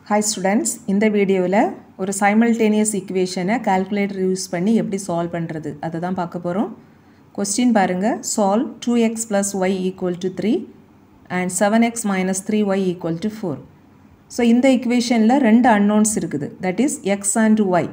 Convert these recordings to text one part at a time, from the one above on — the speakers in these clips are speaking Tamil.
ஹாய் ஸ்டூடெண்ட்ஸ் இந்த வீடியோவில் ஒரு சைமல்டேனியஸ் ஈக்குவேஷனை கால்குலேட்டர் யூஸ் பண்ணி எப்படி சால்வ் பண்ணுறது அதை தான் பார்க்க போகிறோம் கொஸ்டின் பாருங்கள் solve two x plus y equal to three and seven x minus three y equal to four so இந்த ஈக்குவேஷனில் ரெண்டு அன்னோன்ஸ் இருக்குது that is x and y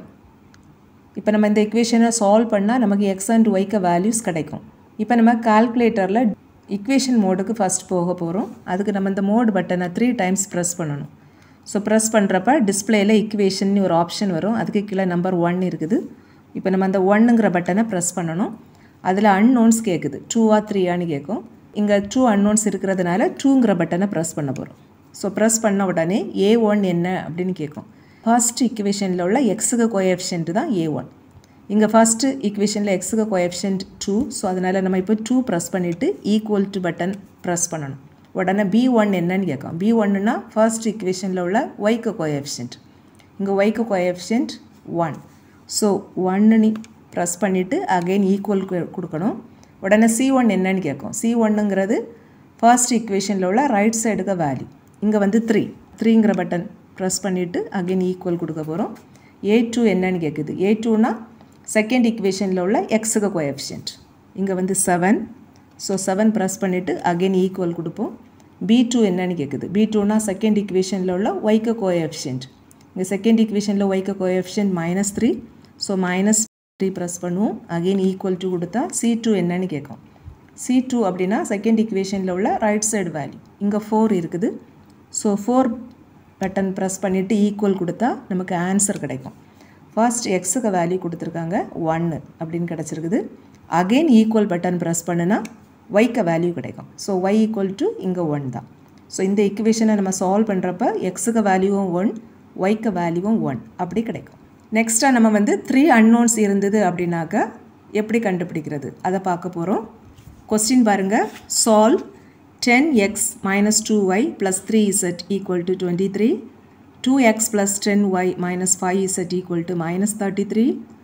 இப்போ நம்ம இந்த இக்குவேஷனை சால்வ் பண்ணால் நமக்கு எக்ஸ் அண்ட் ஒய்க்கு வேல்யூஸ் கிடைக்கும் இப்போ நம்ம கால்குலேட்டரில் இக்குவேஷன் மோடுக்கு ஃபஸ்ட் போக போகிறோம் அதுக்கு நம்ம இந்த மோடு பட்டனை த்ரீ டைம்ஸ் ப்ரெஸ் பண்ணணும் ஸோ ப்ரெஸ் பண்ணுறப்ப டிஸ்பிளேயில் இக்குவேஷன் ஒரு ஆப்ஷன் வரும் அதுக்கு கீழே நம்பர் ஒன் இருக்குது இப்போ நம்ம அந்த ஒன்னுங்கிற பட்டனை ப்ரெஸ் பண்ணணும் அதில் அன்னோன்ஸ் கேட்குது டூவா த்ரீயான்னு கேட்கும் இங்கே டூ அன்னோன்ஸ் இருக்கிறதுனால டூங்கிற பட்டனை ப்ரெஸ் பண்ண போகிறோம் ஸோ ப்ரெஸ் பண்ண உடனே ஏ ஒன் என்ன அப்படின்னு கேட்கும் ஃபர்ஸ்ட் இக்குவேஷனில் உள்ள எக்ஸுக்கு கோஎஃபிஷியன்ட் தான் ஏ ஒன் இங்கே ஃபஸ்ட்டு ஈக்குவேஷனில் எக்ஸுக்கு கோஎஃபிஷியன்ட் டூ ஸோ அதனால் நம்ம இப்போ டூ ப்ரெஸ் பண்ணிவிட்டு ஈக்குவல் டு பட்டன் ப்ரெஸ் பண்ணணும் உடனே பி ஒன் என்னன்னு கேட்கும் பி ஒன்னுனா ஃபர்ஸ்ட் இக்குவேஷனில் உள்ள ஒய்க்கு கோஎஃபிஷியன்ட் இங்கே ஒய்க்கு கோஎஃபிஷியன்ட் ஒன் ஸோ ஒன்னு ப்ரெஸ் பண்ணிவிட்டு அகெயின் ஈக்குவல் கொடுக்கணும் உடனே சி ஒன் என்னன்னு கேட்கும் சி ஒன்னுங்கிறது ஃபர்ஸ்ட் இக்குவேஷனில் உள்ள ரைட் சைடுக்கு வேல்யூ இங்கே வந்து த்ரீ த்ரீங்கிற பட்டன் ப்ரெஸ் பண்ணிவிட்டு அகெயின் ஈக்குவல் கொடுக்க போகிறோம் ஏ டூ என்னன்னு கேட்குது ஏ டூனா செகண்ட் இக்குவேஷனில் உள்ள எக்ஸுக்கு கோஎஃபிஷியன்ட் இங்கே வந்து செவன் ஸோ செவன் ப்ரெஸ் பண்ணிவிட்டு அகெயின் ஈக்குவல் கொடுப்போம் பி டூ என்னன்னு கேட்குது பி டூனா செகண்ட் இக்குவேஷனில் உள்ள ஒய்க்கு கோஎஃபிஷியன்ட் இங்கே செகண்ட் இக்குவேஷனில் ஒய்க்கு coefficient minus three so minus three press பண்ணுவோம் அகெயின் ஈக்குவல் டு கொடுத்தா சி டூ என்னன்னு கேட்கும் சி டூ அப்படின்னா செகண்ட் இக்குவேஷனில் உள்ள ரைட் சைடு வேல்யூ இங்கே ஃபோர் இருக்குது ஸோ ஃபோர் பட்டன் ப்ரெஸ் பண்ணிவிட்டு ஈக்குவல் கொடுத்தா நமக்கு ஆன்சர் கிடைக்கும் ஃபர்ஸ்ட் எக்ஸுக்கு வேல்யூ கொடுத்துருக்காங்க ஒன்று அப்படின்னு கிடச்சிருக்குது அகெயின் ஈக்குவல் பட்டன் ப்ரெஸ் பண்ணுனா ஒய்க்கு வேல்யூ கிடைக்கும் ஸோ ஒய் ஈக்குவல் டு இங்கே ஒன் தான் ஸோ இந்த இக்குவேஷனை நம்ம சால்வ் பண்ணுறப்ப எக்ஸுக்கு வேல்யூவும் ஒன் ஒய்க்கு வேல்யூவும் ஒன் அப்படி கிடைக்கும் நெக்ஸ்ட்டாக நம்ம வந்து த்ரீ அன்னோன்ஸ் இருந்தது அப்படின்னாக்க எப்படி கண்டுபிடிக்கிறது அதை பார்க்க போகிறோம் கொஸ்டின் பாருங்கள் solve ten x minus two y plus three z equal to twenty three 2x plus 10y minus 5z equal to minus 33,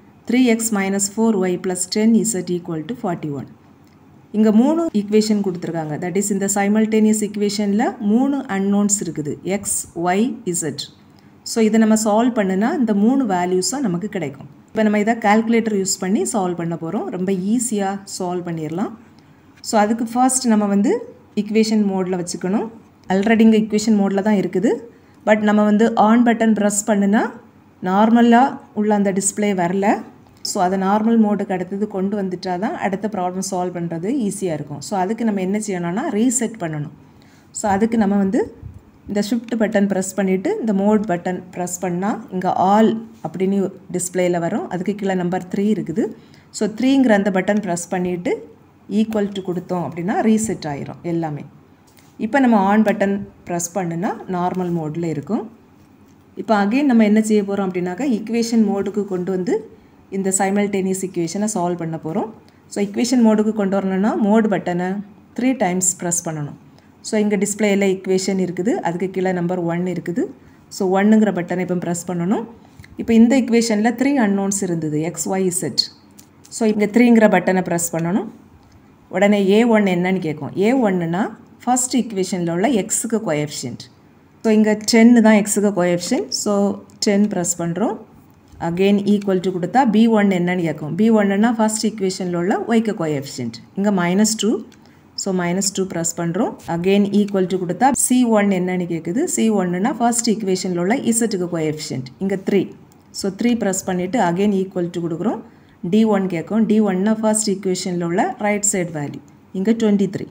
3x minus 4y plus 10z equal to 41. இங்கே மூணு ஈக்குவேஷன் கொடுத்துருக்காங்க தட் இஸ் இந்த சைமல்டேனியஸ் ஈக்குவேஷனில் மூணு அன்னோன்ஸ் இருக்குது எக்ஸ் ஒய் இசட் ஸோ இதை நம்ம சால்வ் பண்ணுனா இந்த மூணு வேல்யூஸும் நமக்கு கிடைக்கும் இப்போ நம்ம இதை கால்குலேட்டர் யூஸ் பண்ணி சால்வ் பண்ண போகிறோம் ரொம்ப ஈஸியாக சால்வ் பண்ணிடலாம் ஸோ அதுக்கு ஃபர்ஸ்ட் நம்ம வந்து ஈக்குவேஷன் மோடில் வச்சுக்கணும் ஆல்ரெடி இங்கே ஈக்குவேஷன் மோடில் தான் இருக்குது பட் நம்ம வந்து ஆன் பட்டன் ப்ரெஸ் பண்ணுனா நார்மலாக உள்ள அந்த டிஸ்பிளே வரல ஸோ அதை நார்மல் மோடுக்கு அடுத்தது கொண்டு வந்துட்டா தான் அடுத்த ப்ராப்ளம் சால்வ் பண்ணுறது ஈஸியாக இருக்கும் ஸோ அதுக்கு நம்ம என்ன செய்யணும்னா ரீசெட் பண்ணணும் ஸோ அதுக்கு நம்ம வந்து இந்த ஷிஃப்ட் பட்டன் ப்ரெஸ் பண்ணிவிட்டு இந்த மோட் பட்டன் ப்ரெஸ் பண்ணால் இங்கே ஆல் அப்படின்னு டிஸ்பிளேயில் வரும் அதுக்கு கீழே நம்பர் த்ரீ இருக்குது ஸோ த்ரீங்கிற அந்த பட்டன் ப்ரெஸ் பண்ணிவிட்டு ஈக்குவல் டு கொடுத்தோம் அப்படின்னா ரீசெட் ஆயிரும் எல்லாமே இப்போ நம்ம ஆன் பட்டன் ப்ரெஸ் பண்ணுனா நார்மல் மோடில் இருக்கும் இப்போ அகெயின் நம்ம என்ன செய்ய போகிறோம் அப்படின்னாக்கா இக்குவேஷன் மோடுக்கு கொண்டு வந்து இந்த சைமல்டேனியஸ் இக்குவேஷனை சால்வ் பண்ண போகிறோம் ஸோ இக்குவேஷன் மோடுக்கு கொண்டு வரணும்னா மோடு பட்டனை த்ரீ டைம்ஸ் ப்ரெஸ் பண்ணணும் ஸோ இங்கே டிஸ்பிளேயில் இக்குவேஷன் இருக்குது அதுக்கு கீழே நம்பர் ஒன் இருக்குது ஸோ ஒன்னுங்கிற பட்டனை இப்போ ப்ரெஸ் பண்ணணும் இப்போ இந்த இக்குவேஷனில் த்ரீ அன்னோன்ஸ் இருந்தது எக்ஸ் ஒய் செட் ஸோ இங்கே த்ரீங்கிற பட்டனை ப்ரெஸ் பண்ணணும் உடனே ஏ ஒன் என்னன்னு கேட்கும் ஏ ஒன்னுனா ஃபஸ்ட் இக்குவேஷனில் உள்ள எக்ஸுக்கு கோஎஃபிஷியன்ட் ஸோ இங்கே டென்னு தான் எக்ஸுக்கு கோஎஃபிஷியன்ட் ஸோ டென் ப்ரெஸ் பண்ணுறோம் அகெயின் ஈக்குவல் டு கொடுத்தா பி ஒன் என்னன்னு கேட்கும் பி ஒன்னுனா ஃபஸ்ட் இக்குவேஷனில் உள்ள ஒய்க்கு கோஎஃபிஷியன்ட் இங்கே minus two so minus two press பண்ணுறோம் அகெயின் ஈக்குவல் டு கொடுத்தா சி ஒன் என்னன்னு கேட்குது சி ஒன்னுனா ஃபர்ஸ்ட் இக்குவேஷனில் உள்ள இசட்டுக்கு கோஎஃபிஷியன்ட் இங்கே த்ரீ ஸோ த்ரீ ப்ரெஸ் பண்ணிவிட்டு அகெயின் ஈக்குவல் டு கொடுக்குறோம் டி ஒன் கேட்கும் டி ஒன்னா ஃபர்ஸ்ட் இக்குவேஷனில் உள்ள ரைட் சைடு வேல்யூ இங்கே twenty three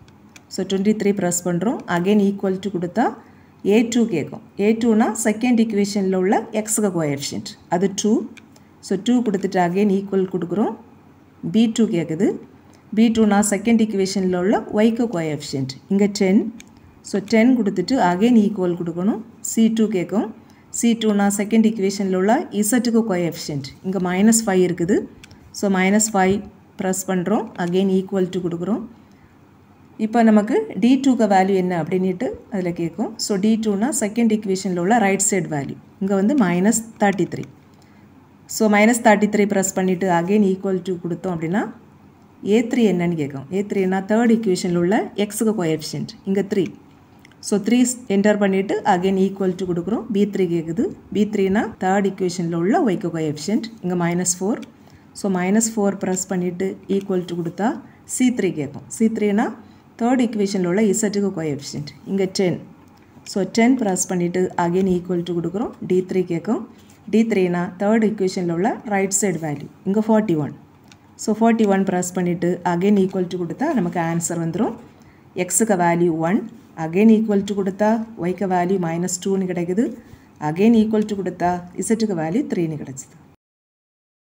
so twenty three press பண்ணுறோம் அகெயின் ஈக்குவல் டு கொடுத்தா ஏ டூ கேட்கும் ஏ டூனா செகண்ட் இக்குவேஷனில் உள்ள எக்ஸுக்கு கோஎஃபிஷியன்ட் அது டூ ஸோ டூ கொடுத்துட்டு அகெயின் ஈக்குவல் கொடுக்குறோம் பி டூ கேட்குது பி டூனா செகண்ட் இக்குவேஷனில் உள்ள ஒய்க்கு கோஎஃபிஷியன்ட் இங்கே டென் ஸோ டென் கொடுத்துட்டு அகெயின் ஈக்குவல் கொடுக்கணும் சி டூ கேட்கும் சி டூனா செகண்ட் இக்குவேஷனில் உள்ள இசட்டுக்கு கோஎஃபிஷியன்ட் இங்கே மைனஸ் ஃபைவ் இருக்குது ஸோ மைனஸ் ஃபைவ் ப்ரெஸ் பண்ணுறோம் அகெயின் ஈக்குவல் டு கொடுக்குறோம் இப்போ நமக்கு டி டூக்கு வேல்யூ என்ன அப்படின்ட்டு அதில் கேட்கும் ஸோ டி டூனா செகண்ட் இக்குவேஷனில் உள்ள ரைட் சைடு வேல்யூ இங்கே வந்து minus thirty three so minus thirty three press பண்ணிவிட்டு அகெயின் ஈக்குவல் டு கொடுத்தோம் அப்படின்னா ஏ த்ரீ என்னன்னு கேட்கும் ஏ த்ரீனா தேர்ட் இக்குவேஷனில் உள்ள எக்ஸுக்கு கோஎஃபிஷியன்ட் இங்கே த்ரீ ஸோ த்ரீ என்டர் பண்ணிவிட்டு அகைன் ஈக்குவல் டு கொடுக்குறோம் பி த்ரீ கேட்குது பி த்ரீனா தேர்ட் இக்குவேஷனில் உள்ள ஒய்க்கு கோஎஃபிஷியன்ட் இங்கே minus four so minus four press பண்ணிவிட்டு ஈக்குவல் டு கொடுத்தா சி த்ரீ கேட்கும் சி த்ரீனா தேர்ட் இக்குவேஷனில் உள்ள இசட்டுக்கு கோஎஃபிஷியன்ட் இங்கே டென் ஸோ டென் ப்ரெஸ் பண்ணிவிட்டு அகைன் ஈக்குவல் டு கொடுக்குறோம் டி த்ரீ கேட்கும் டி த்ரீனா தேர்ட் இக்குவேஷனில் உள்ள ரைட் சைடு வேல்யூ இங்கே forty one so forty one press பண்ணிவிட்டு அகைன் ஈக்குவல் டு கொடுத்தா நமக்கு ஆன்சர் வந்துடும் எக்ஸுக்கு value one again equal to கொடுத்தா ஒய்க்கு வேல்யூ மைனஸ் டூன்னு கிடைக்குது அகைன் ஈக்குவல் டு கொடுத்தா இசட்டுக்கு வேல்யூ த்ரீன்னு கிடச்சிது